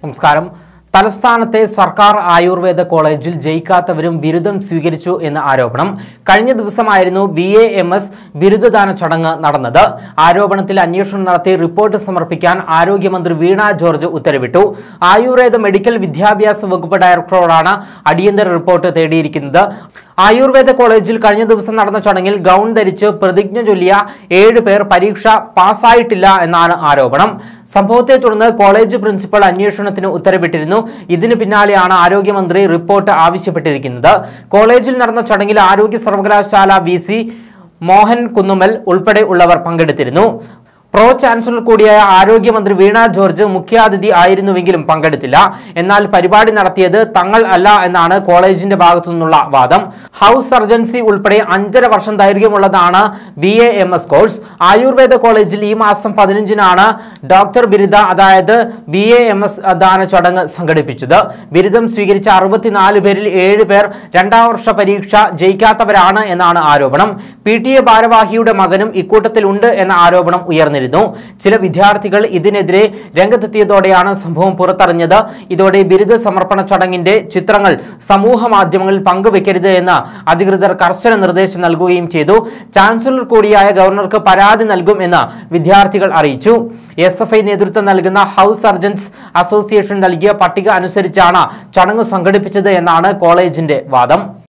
നമസ്കാരം തലസ്ഥാനത്തെ സർക്കാർ ആയുർവേദ കോളേജിൽ ജയിക്കാത്തവരും ബിരുദം സ്വീകരിച്ചു എന്ന ആരോപണം കഴിഞ്ഞ ദിവസമായിരുന്നു ബി എ എം എസ് ബിരുദദാന ചടങ്ങ് നടന്നത് ആരോപണത്തിൽ അന്വേഷണം നടത്തി റിപ്പോർട്ട് സമർപ്പിക്കാൻ ആരോഗ്യമന്ത്രി വീണ ജോർജ് ഉത്തരവിട്ടു ആയുർവേദ മെഡിക്കൽ വിദ്യാഭ്യാസ വകുപ്പ് ഡയറക്ടറോടാണ് അടിയന്തര റിപ്പോർട്ട് തേടിയിരിക്കുന്നത് ആയുർവേദ കോളേജിൽ കഴിഞ്ഞ ദിവസം നടന്ന ചടങ്ങിൽ ഗൗൺ ധരിച്ച് പ്രതിജ്ഞ ചൊല്ലിയ ഏഴ് പേർ പരീക്ഷ പാസ്സായിട്ടില്ല എന്നാണ് ആരോപണം സംഭവത്തെ തുടർന്ന് കോളേജ് പ്രിൻസിപ്പൽ അന്വേഷണത്തിന് ഉത്തരവിട്ടിരുന്നു ഇതിന് പിന്നാലെയാണ് ആരോഗ്യമന്ത്രി റിപ്പോർട്ട് ആവശ്യപ്പെട്ടിരിക്കുന്നത് കോളേജിൽ നടന്ന ചടങ്ങിൽ ആരോഗ്യ സർവകലാശാല വി സി മോഹൻ കുന്നുമൽ ഉൾപ്പെടെ ഉള്ളവർ പങ്കെടുത്തിരുന്നു പ്രോ ചാൻസലർ കൂടിയായ ആരോഗ്യമന്ത്രി വീണ ജോർജ് മുഖ്യാതിഥി ആയിരുന്നുവെങ്കിലും പങ്കെടുത്തില്ല എന്നാൽ പരിപാടി നടത്തിയത് തങ്ങൾ അല്ല എന്നാണ് കോളേജിന്റെ ഭാഗത്തു നിന്നുള്ള വാദം ഹൗസ് സർജൻസി ഉൾപ്പെടെ അഞ്ചര വർഷം ദൈർഘ്യമുള്ളതാണ് B A M S course Ayurveda കോളേജിൽ ഈ മാസം പതിനഞ്ചിനാണ് ഡോക്ടർ ബിരുദ അതായത് ബി എ എം എസ് ദാന ചടങ്ങ് സംഘടിപ്പിച്ചത് ബിരുദം സ്വീകരിച്ച അറുപത്തിനാല് പേരിൽ ഏഴ് പേർ രണ്ടാം വർഷ പരീക്ഷ ജയിക്കാത്തവരാണ് എന്നാണ് ആരോപണം പി ടി എ ഭാരവാഹിയുടെ മകനും ഇക്കൂട്ടത്തിലുണ്ട് എന്ന ആരോപണം ഉയർന്നിരുന്നു ചില വിദ്യാർത്ഥികൾ ഇതിനെതിരെ രംഗത്തെത്തിയതോടെയാണ് സംഭവം പുറത്തറിഞ്ഞത് ഇതോടെ ബിരുദ സമർപ്പണ ചടങ്ങിന്റെ ചിത്രങ്ങൾ സമൂഹ മാധ്യമങ്ങളിൽ പങ്കുവെക്കരുത് എന്ന് അധികൃതർ കർശന നിർദ്ദേശം നൽകുകയും ചെയ്തു ചാൻസലർ കൂടിയായ ഗവർണർക്ക് പരാതി നൽകും എന്ന് വിദ്യാർത്ഥികൾ അറിയിച്ചു എസ് എഫ് ഐ നേതൃത്വം നൽകുന്ന ഹൗസ് സർജൻസ് അസോസിയേഷൻ നൽകിയ പട്ടിക അനുസരിച്ചാണ് ചടങ്ങ് സംഘടിപ്പിച്ചത് എന്നാണ് കോളേജിന്റെ വാദം